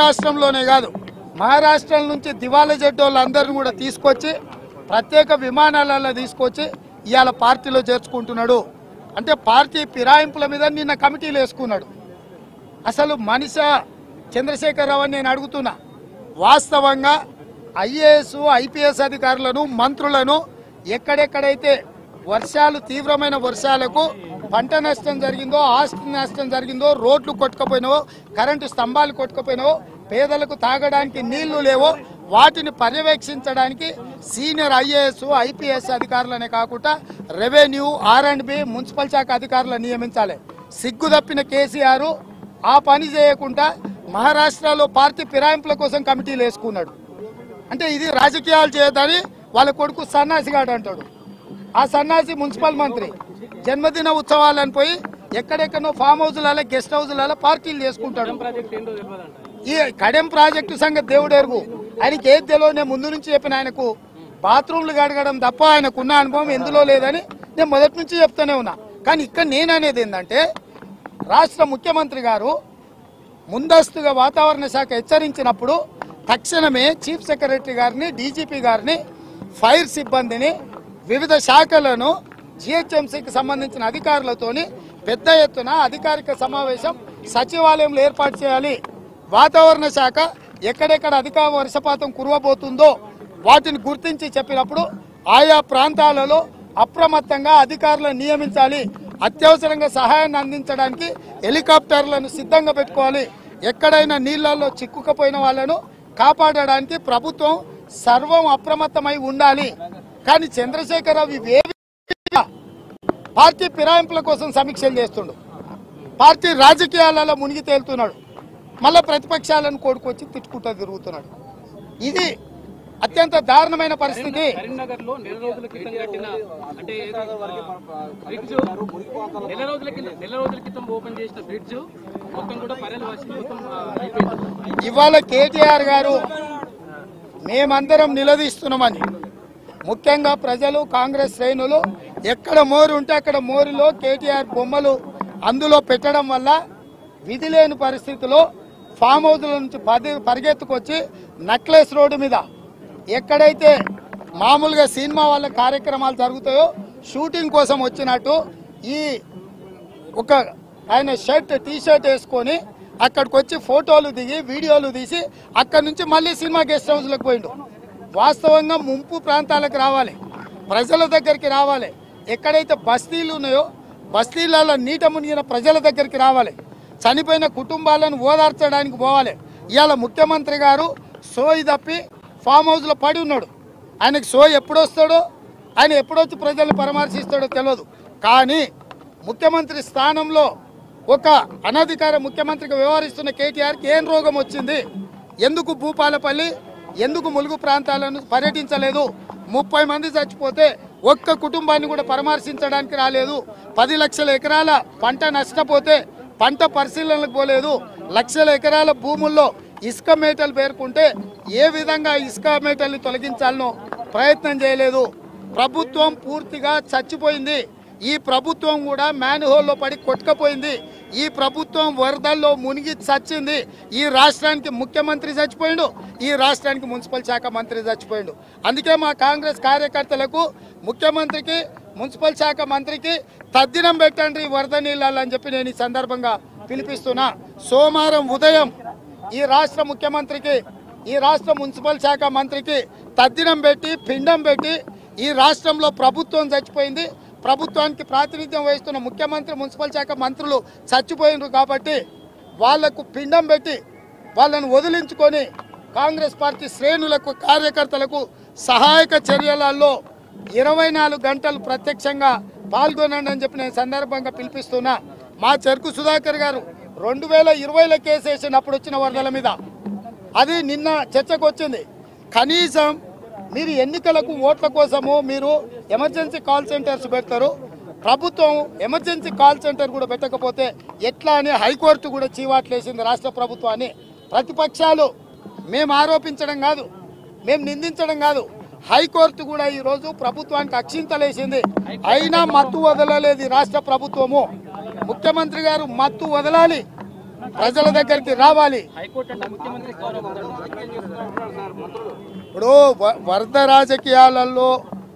రాష్ట్రంలోనే కాదు మహారాష్ట్రం నుంచి దివాలా జడ్డోళ్ళందరిని కూడా తీసుకొచ్చి ప్రత్యేక విమానాలలో తీసుకొచ్చి ఇవాళ పార్టీలో చేర్చుకుంటున్నాడు అంటే పార్టీ ఫిరాయింపుల మీద నిన్న కమిటీలు వేసుకున్నాడు అసలు మనిష చంద్రశేఖరరావు అని నేను అడుగుతున్నా వాస్తవంగా ఐఏఎస్ ఐపీఎస్ అధికారులను మంత్రులను ఎక్కడెక్కడైతే వర్షాలు తీవ్రమైన వర్షాలకు పంట నష్టం జరిగిందో ఆస్తి నష్టం జరిగిందో రోడ్లు కొట్టుకపోయినావో కరెంటు స్తంభాలు కొట్టుకపోయినావో పేదలకు తాగడానికి నీళ్లు లేవో వాటిని పర్యవేక్షించడానికి సీనియర్ ఐఏఎస్ ఐపీఎస్ అధికారులనే కాకుండా revenue R and B municipal శాఖ అధికారులను నియమించాలి సిగ్గు తప్పిన కేసీఆర్ ఆ పని చేయకుండా మహారాష్ట్రలో పార్టీ ఫిరాయింపుల కోసం కమిటీలు వేసుకున్నాడు అంటే ఇది రాజకీయాలు చేయదని వాళ్ళ కొడుకు సన్నాసిగాడు అంటాడు ఆ సన్నాసి మున్సిపల్ మంత్రి జన్మదిన ఉత్సవాలను పోయి ఎక్కడెక్కడో ఫామ్ హౌస్లలో గెస్ట్ హౌస్లలో పార్టీలు చేసుకుంటాడు ఈ కడెం ప్రాజెక్టు సంగతి దేవుడు ఎరుగు ఆయనకి ఏది తెలియదు నేను ముందు నుంచి చెప్పిన ఆయనకు బాత్రూమ్లు గడగడం తప్ప ఆయనకున్న అనుభవం ఎందులో లేదని నేను మొదటి నుంచి చెప్తూనే ఉన్నా కానీ ఇక్కడ నేను అనేది ఏంటంటే రాష్ట్ర ముఖ్యమంత్రి గారు ముందస్తుగా వాతావరణ శాఖ హెచ్చరించినప్పుడు తక్షణమే చీఫ్ సెక్రటరీ గారిని డీజీపీ గారిని ఫైర్ సిబ్బందిని వివిధ శాఖలను జిహెచ్ఎంసీకి సంబంధించిన అధికారులతోని పెద్ద ఎత్తున అధికారిక సమావేశం సచివాలయంలో ఏర్పాటు చేయాలి వాతావరణ శాఖ ఎక్కడెక్కడ అధిక వర్షపాతం కురవబోతుందో వాటిని గుర్తించి చెప్పినప్పుడు ఆయా ప్రాంతాలలో అప్రమత్తంగా అధికారులను నియమించాలి అత్యవసరంగా సహాయాన్ని అందించడానికి హెలికాప్టర్లను సిద్ధంగా పెట్టుకోవాలి ఎక్కడైనా నీళ్లలో చిక్కుకుపోయిన వాళ్ళను కాపాడడానికి ప్రభుత్వం సర్వం అప్రమత్తమై ఉండాలి కానీ చంద్రశేఖరరావు ఇవేవి పార్టీ ఫిరాయింపుల కోసం సమీక్షలు చేస్తుండు పార్టీ రాజకీయాలలో మునిగి తేలుతున్నాడు మళ్ళా ప్రతిపక్షాలను కోడుకొచ్చి తిట్టుకుంటూ తిరుగుతున్నాడు ఇది అత్యంత దారుణమైన పరిస్థితి కరీంనగర్ లో నెల రోజుల క్రితం కట్టిన అంటే బ్రిడ్జ్ నెల రోజుల కింద- నెల రోజుల క్రితం ఓపెన్ చేసిన బ్రిడ్జ్ మొత్తం కూడా పర్యలు వచ్చి మొత్తం ఆ, అయిపోయింది ఇవాళ కేటీఆర్ గారు మేమందరం నిలదీస్తున్నామని ముఖ్యంగా ప్రజలు కాంగ్రెస్ శ్రేణులు ఎక్కడ మోరు ఉంటే అక్కడ మోరులో కేటీఆర్ బొమ్మలు అందులో పెట్టడం వల్ల విధి లేని పరిస్థితిలో ఫామ్ హౌస్ల నుంచి పది పరిగెత్తుకొచ్చి నక్లెస్ రోడ్డు మీద ఎక్కడైతే మామూలుగా సినిమా వాళ్ళ కార్యక్రమాలు జరుగుతాయో షూటింగ్ కోసం వచ్చినట్టు ఈ ఒక ఆయన షర్ట్ టీ షర్ట్ వేసుకొని అక్కడికి వచ్చి ఫోటోలు దిగి వీడియోలు తీసి అక్కడి నుంచి మళ్ళీ సినిమా గెస్ట్ హౌస్లకు పోయిండు వాస్తవంగా ముంపు ప్రాంతాలకు రావాలి ప్రజల దగ్గరికి రావాలి ఎక్కడైతే బస్తీలు ఉన్నాయో బస్తీలలో నీట మునిగిన ప్రజల దగ్గరికి రావాలి చనిపోయిన కుటుంబాలను ఓదార్చడానికి పోవాలి ఇవాళ ముఖ్యమంత్రి గారు సోయి తప్పి ఫామ్ హౌస్లో పడి ఉన్నాడు ఆయనకి సోయి ఎప్పుడు వస్తాడో ఆయన ఎప్పుడొచ్చి ప్రజల్ని పరామర్శిస్తాడో తెలియదు కానీ ముఖ్యమంత్రి స్థానంలో ఒక అనధికార ముఖ్యమంత్రిగా వ్యవహరిస్తున్న కేటీఆర్కి ఏం రోగం వచ్చింది ఎందుకు భూపాలపల్లి ఎందుకు ములుగు ప్రాంతాలను పర్యటించలేదు ముప్పై మంది చచ్చిపోతే ఒక్క కుటుంబాన్ని కూడా పరామర్శించడానికి రాలేదు పది లక్షల ఎకరాల పంట నష్టపోతే పంట పరిశీలనలకు పోలేదు లక్షల ఎకరాల భూముల్లో ఇసుక మేటలు పేర్కొంటే ఏ విధంగా ఇసుక మేటల్ని తొలగించాలనో ప్రయత్నం చేయలేదు ప్రభుత్వం పూర్తిగా చచ్చిపోయింది ఈ ప్రభుత్వం కూడా మ్యాన్హోల్లో పడి కొట్టుకపోయింది ఈ ప్రభుత్వం వరదల్లో మునిగి చచ్చింది ఈ రాష్ట్రానికి ముఖ్యమంత్రి చచ్చిపోయిండు ఈ రాష్ట్రానికి మున్సిపల్ శాఖ మంత్రి చచ్చిపోయిండు అందుకే మా కాంగ్రెస్ కార్యకర్తలకు ముఖ్యమంత్రికి మున్సిపల్ శాఖ మంత్రికి తద్దినం పెట్టండి ఈ వరద నీళ్ళని అని చెప్పి నేను ఈ సందర్భంగా పిలిపిస్తున్నా సోమవారం ఉదయం ఈ రాష్ట్ర ముఖ్యమంత్రికి ఈ రాష్ట్ర మున్సిపల్ శాఖ మంత్రికి తద్దినం పెట్టి పిండం పెట్టి ఈ రాష్ట్రంలో ప్రభుత్వం చచ్చిపోయింది ప్రభుత్వానికి ప్రాతినిధ్యం వహిస్తున్న ముఖ్యమంత్రి మున్సిపల్ శాఖ మంత్రులు చచ్చిపోయినారు కాబట్టి వాళ్లకు పిండం పెట్టి వాళ్ళను వదిలించుకొని కాంగ్రెస్ పార్టీ శ్రేణులకు కార్యకర్తలకు సహాయక చర్యలలో ఇరవై నాలుగు గంటలు ప్రత్యక్షంగా పాల్గొనండి అని చెప్పి నేను సందర్భంగా పిలిపిస్తున్నా మా చెరుకు సుధాకర్ గారు రెండు వేల ఇరవైలో కేసు వేసినప్పుడు వచ్చిన వరదల మీద అది నిన్న చర్చకు వచ్చింది కనీసం మీరు ఎన్నికలకు ఓట్ల కోసము మీరు ఎమర్జెన్సీ కాల్ సెంటర్స్ పెడతారు ప్రభుత్వం ఎమర్జెన్సీ కాల్ సెంటర్ కూడా పెట్టకపోతే ఎట్లా అని హైకోర్టు కూడా చీవాట్లేసింది రాష్ట్ర ప్రభుత్వాన్ని ప్రతిపక్షాలు మేము ఆరోపించడం కాదు మేము నిందించడం కాదు హైకోర్టు కూడా ఈరోజు ప్రభుత్వానికి అక్షింతలేసింది అయినా మత్తు వదలలేదు ఈ రాష్ట్ర ప్రభుత్వము ముఖ్యమంత్రి గారు మత్తు వదలాలి ప్రజల దగ్గరికి రావాలి హైకోర్టు అంటే ముఖ్యమంత్రి గౌరవం ఉందండి. ఇప్పుడు వ- వరద రాజకీయాలలో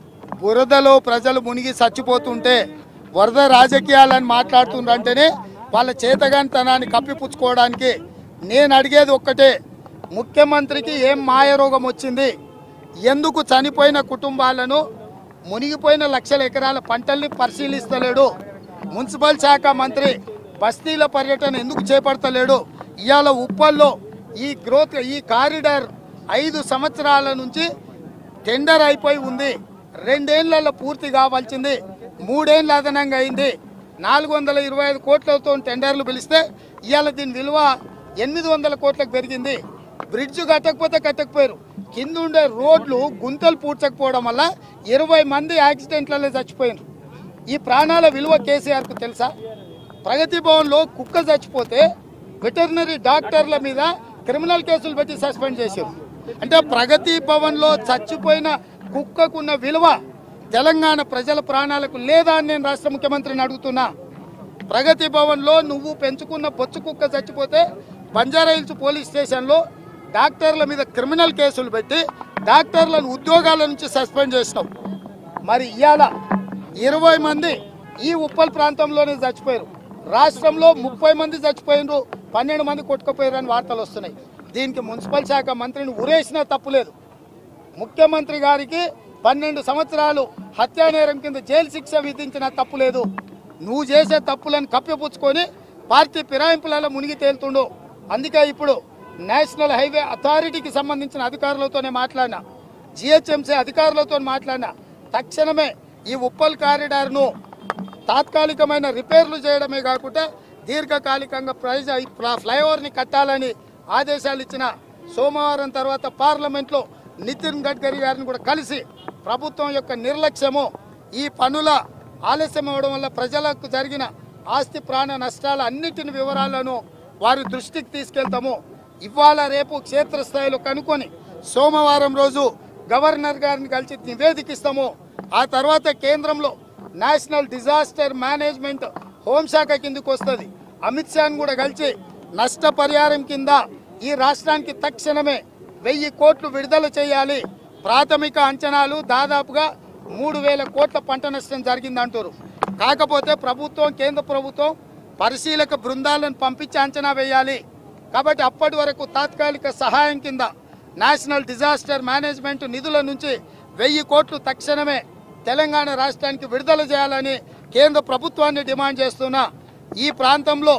బురదలో ప్రజలు మునిగి చచ్చిపోతుంటే వరద రాజకీయాలని మాట్లాడుతుండ్రంటేనే వాళ్ళ చేతగానితనాన్ని కప్పిపుచ్చుకోవడానికి నేను అడిగేది ఒక్కటే ముఖ్యమంత్రికి ఏం మాయరోగం వచ్చింది ఎందుకు చనిపోయిన కుటుంబాలను మునిగిపోయిన లక్షల ఎకరాల పంటల్ని పరిశీలిస్తలేడు మున్సిపల్ శాఖ మంత్రి బస్తీల పర్యటన ఎందుకు చేపడతలేడు ఇవాళ ఉప్పల్లో ఈ గ్రోత్ ఈ కారిడార్ ఐదు సంవత్సరాల నుంచి టెండర్ అయిపోయి ఉంది రెండేళ్లలో పూర్తి కావాల్సింది మూడేళ్ళు అదనంగా అయింది నాలుగు వందల ఇరవై ఐదు కోట్లతో టెండర్లు పిలిస్తే ఇవాళ దీని విలువ ఎనిమిది వందల కోట్లకు పెరిగింది బ్రిడ్జ్ కట్టకపోతే కట్టకపోయారు కింద ఉండే రోడ్లు గుంతలు పూడ్చకపోవడం వల్ల ఇరవై మంది యాక్సిడెంట్లలో చచ్చిపోయారు ఈ ప్రాణాల విలువ కేసీఆర్కు తెలుసా ప్రగతి భవన్లో కుక్క చచ్చిపోతే వెటర్నరీ డాక్టర్ల మీద క్రిమినల్ కేసులు పెట్టి సస్పెండ్ చేశారు అంటే ప్రగతి భవన్లో చచ్చిపోయిన కుక్కకున్న విలువ తెలంగాణ ప్రజల ప్రాణాలకు లేదా అని నేను రాష్ట్ర ముఖ్యమంత్రిని అడుగుతున్నా ప్రగతి భవన్లో నువ్వు పెంచుకున్న బొచ్చు కుక్క చచ్చిపోతే బంజారా హిల్స్ పోలీస్ స్టేషన్లో డాక్టర్ల మీద క్రిమినల్ కేసులు పెట్టి డాక్టర్లను ఉద్యోగాల నుంచి సస్పెండ్ చేసినావు మరి ఇవాళ ఇరవై మంది ఈ ఉప్పల్ ప్రాంతంలోనే చచ్చిపోయారు రాష్ట్రంలో ముప్పై మంది చచ్చిపోయినారు పన్నెండు మంది కొట్టుకుపోయారని వార్తలు వస్తున్నాయి దీనికి మున్సిపల్ శాఖ మంత్రిని ఉరేసినా తప్పులేదు ముఖ్యమంత్రి గారికి పన్నెండు సంవత్సరాలు హత్యా నేరం కింద జైలు శిక్ష విధించిన తప్పులేదు నువ్వు చేసే తప్పులను కప్పిపుచ్చుకొని పార్టీ ఫిరాయింపులలో మునిగి తేలుతుండు అందుకే ఇప్పుడు నేషనల్ హైవే అథారిటీకి సంబంధించిన అధికారులతోనే మాట్లాడినా జిహెచ్ఎంసీ అధికారులతో మాట్లాడినా తక్షణమే ఈ ఉప్పల్ కారిడార్ను తాత్కాలికమైన రిపేర్లు చేయడమే కాకుండా దీర్ఘకాలికంగా ప్రైజ్ ఫ్లైఓవర్ని కట్టాలని ఆదేశాలు ఇచ్చిన సోమవారం తర్వాత పార్లమెంట్లో నితిన్ గడ్కరీ గారిని కూడా కలిసి ప్రభుత్వం యొక్క నిర్లక్ష్యము ఈ పనుల ఆలస్యం అవ్వడం వల్ల ప్రజలకు జరిగిన ఆస్తి ప్రాణ నష్టాల అన్నిటిని వివరాలను వారి దృష్టికి తీసుకెళ్తాము ఇవాళ రేపు క్షేత్రస్థాయిలో కనుక్కొని సోమవారం రోజు గవర్నర్ గారిని కలిసి నివేదిక ఇస్తాము ఆ తర్వాత కేంద్రంలో నేషనల్ డిజాస్టర్ మేనేజ్మెంట్ హోంశాఖ కిందకు వస్తుంది అమిత్ షాను కూడా కలిసి నష్టపరిహారం కింద ఈ రాష్ట్రానికి తక్షణమే వెయ్యి కోట్లు విడుదల చేయాలి ప్రాథమిక అంచనాలు దాదాపుగా మూడు వేల కోట్ల పంట నష్టం జరిగిందంటారు కాకపోతే ప్రభుత్వం కేంద్ర ప్రభుత్వం పరిశీలక బృందాలను పంపించి అంచనా వేయాలి కాబట్టి అప్పటి వరకు తాత్కాలిక సహాయం కింద నేషనల్ డిజాస్టర్ మేనేజ్మెంట్ నిధుల నుంచి వెయ్యి కోట్లు తక్షణమే తెలంగాణ రాష్ట్రానికి విడుదల చేయాలని కేంద్ర ప్రభుత్వాన్ని డిమాండ్ చేస్తున్నా ఈ ప్రాంతంలో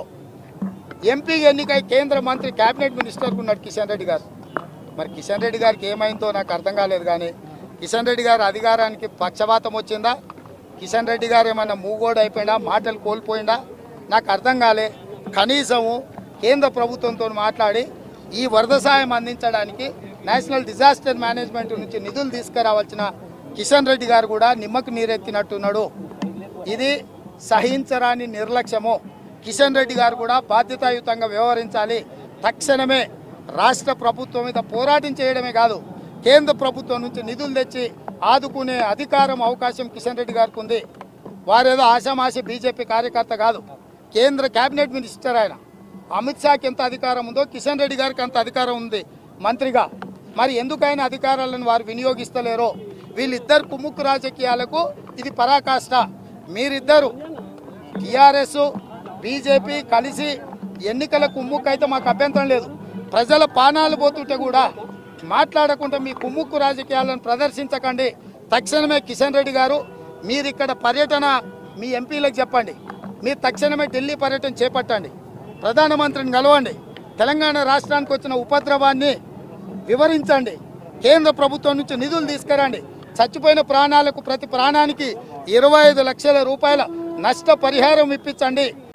ఎంపీ ఎన్నికై కేంద్ర మంత్రి కేబినెట్ మినిస్టర్ ఉన్నాడు కిషన్ రెడ్డి గారు మరి కిషన్ రెడ్డి గారికి ఏమైందో నాకు అర్థం కాలేదు కానీ కిషన్ రెడ్డి గారు అధికారానికి పక్షపాతం వచ్చిందా కిషన్ రెడ్డి గారు ఏమన్నా మూగోడు అయిపోయిందా మాటలు కోల్పోయిందా నాకు అర్థం కాలే కనీసము కేంద్ర ప్రభుత్వంతో మాట్లాడి ఈ వరద సాయం అందించడానికి నేషనల్ డిజాస్టర్ మేనేజ్మెంట్ నుంచి నిధులు తీసుకురావాల్సిన కిషన్ రెడ్డి గారు కూడా నిమ్మకు నీరెత్తినట్టున్నాడు ఇది సహించరాని నిర్లక్ష్యము కిషన్ రెడ్డి గారు కూడా బాధ్యతాయుతంగా వ్యవహరించాలి తక్షణమే రాష్ట్ర ప్రభుత్వం మీద పోరాటం చేయడమే కాదు కేంద్ర ప్రభుత్వం నుంచి నిధులు తెచ్చి ఆదుకునే అధికారం అవకాశం కిషన్ రెడ్డి గారికి ఉంది వారేదో ఆశామాషి బీజేపీ కార్యకర్త కాదు కేంద్ర కేబినెట్ మినిస్టర్ ఆయన అమిత్ షాకి ఎంత అధికారం ఉందో కిషన్ రెడ్డి గారికి అంత అధికారం ఉంది మంత్రిగా మరి ఎందుకైనా అధికారాలను వారు వినియోగిస్తలేరో వీళ్ళిద్దరు కుమ్ముక్కు రాజకీయాలకు ఇది పరాకాష్ట మీరిద్దరు టిఆర్ఎస్ బీజేపీ కలిసి ఎన్నికల కుమ్ముక్కు అయితే మాకు అభ్యంతరం లేదు ప్రజల పానాలు పోతుంటే కూడా మాట్లాడకుండా మీ కుమ్ముక్కు రాజకీయాలను ప్రదర్శించకండి తక్షణమే కిషన్ రెడ్డి గారు మీరు ఇక్కడ పర్యటన మీ ఎంపీలకు చెప్పండి మీరు తక్షణమే ఢిల్లీ పర్యటన చేపట్టండి ప్రధానమంత్రిని కలవండి తెలంగాణ రాష్ట్రానికి వచ్చిన ఉపద్రవాన్ని వివరించండి కేంద్ర ప్రభుత్వం నుంచి నిధులు తీసుకురండి చచ్చిపోయిన ప్రాణాలకు ప్రతి ప్రాణానికి ఇరవై ఐదు లక్షల రూపాయల నష్ట పరిహారం ఇప్పించండి